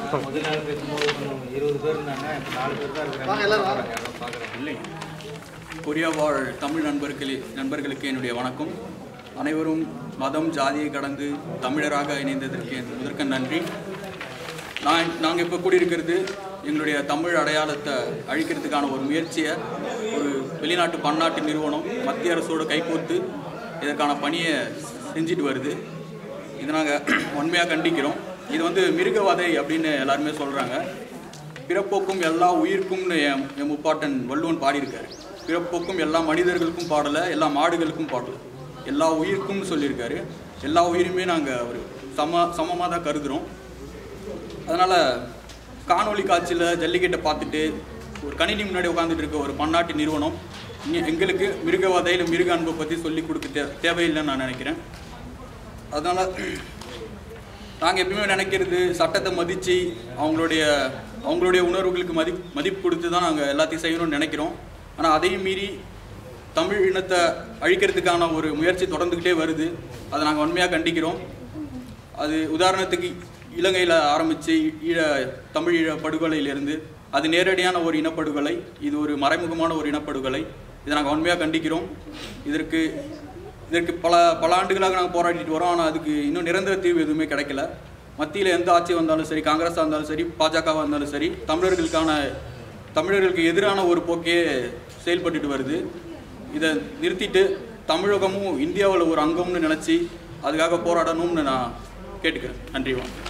முதல் நாள் பேசும்போது கொஞ்சம் இருபது பேர் இருந்தாங்க இப்போ நாலு பேர் தான் இருக்கிறாங்க பார்க்குறேன் இல்லை கொரியா வாழ் தமிழ் நண்பர்களே நண்பர்களுக்கு என்னுடைய வணக்கம் அனைவரும் மதம் ஜாதியை கடந்து தமிழராக இணைந்ததற்கு என் முதற்க நன்றி நான் நாங்கள் இப்போ கூடியிருக்கிறது எங்களுடைய தமிழ் அடையாளத்தை அழிக்கிறதுக்கான ஒரு முயற்சியை ஒரு வெளிநாட்டு பன்னாட்டு நிறுவனம் மத்திய அரசோடு கைகோர்த்து இதற்கான பணியை செஞ்சுட்டு வருது இதை நாங்கள் உண்மையாக கண்டிக்கிறோம் இது வந்து மிருகவதை அப்படின்னு எல்லாருமே சொல்கிறாங்க பிறப்போக்கும் எல்லா உயிர்க்கும்னு என் என் முப்பாட்டன் வள்ளுவன் பாடியிருக்காரு பிறப்போக்கும் எல்லா மனிதர்களுக்கும் பாடலை எல்லா மாடுகளுக்கும் பாடலை எல்லா உயிருக்கும்னு சொல்லியிருக்காரு எல்லா உயிருமே நாங்கள் ஒரு சம சமமாக தான் கருதுகிறோம் அதனால் காணொளி காட்சியில் ஜல்லிக்கட்டை பார்த்துட்டு ஒரு கணினி முன்னாடி உட்காந்துட்டு இருக்க ஒரு பன்னாட்டு நிறுவனம் இங்க எங்களுக்கு மிருகவதை இல்லை மிருக அன்பை பற்றி சொல்லி கொடுக்க தே தேவையில்லைன்னு நான் நினைக்கிறேன் அதனால் நாங்கள் எப்பயுமே நினைக்கிறது சட்டத்தை மதித்து அவங்களுடைய அவங்களுடைய உணர்வுகளுக்கு மதி மதிப்பு கொடுத்து தான் நாங்கள் எல்லாத்தையும் செய்யணும்னு நினைக்கிறோம் ஆனால் அதையும் மீறி தமிழ் இனத்தை அழிக்கிறதுக்கான ஒரு முயற்சி தொடர்ந்துக்கிட்டே வருது அதை நாங்கள் உண்மையாக கண்டிக்கிறோம் அது உதாரணத்துக்கு இலங்கையில் ஆரம்பித்து ஈழ தமிழ் ஈழ படுகொலையிலிருந்து அது நேரடியான ஒரு இனப்படுகொலை இது ஒரு மறைமுகமான ஒரு இனப்படுகொலை இதை நாங்கள் உண்மையாக கண்டிக்கிறோம் இதற்கு இதற்கு பல பல ஆண்டுகளாக நாங்கள் போராடிட்டு வரோம் ஆனால் அதுக்கு இன்னும் நிரந்தர தீர்வு எதுவுமே கிடைக்கல மத்தியில் எந்த ஆட்சி வந்தாலும் சரி காங்கிரஸாக இருந்தாலும் சரி பாஜகவாக இருந்தாலும் சரி தமிழர்களுக்கான தமிழர்களுக்கு எதிரான ஒரு போக்கே செயல்பட்டுட்டு வருது இதை நிறுத்திட்டு தமிழகமும் இந்தியாவில் ஒரு அங்கம்னு நினச்சி அதுக்காக போராடணும்னு நான் கேட்டுக்கிறேன் நன்றி வணக்கம்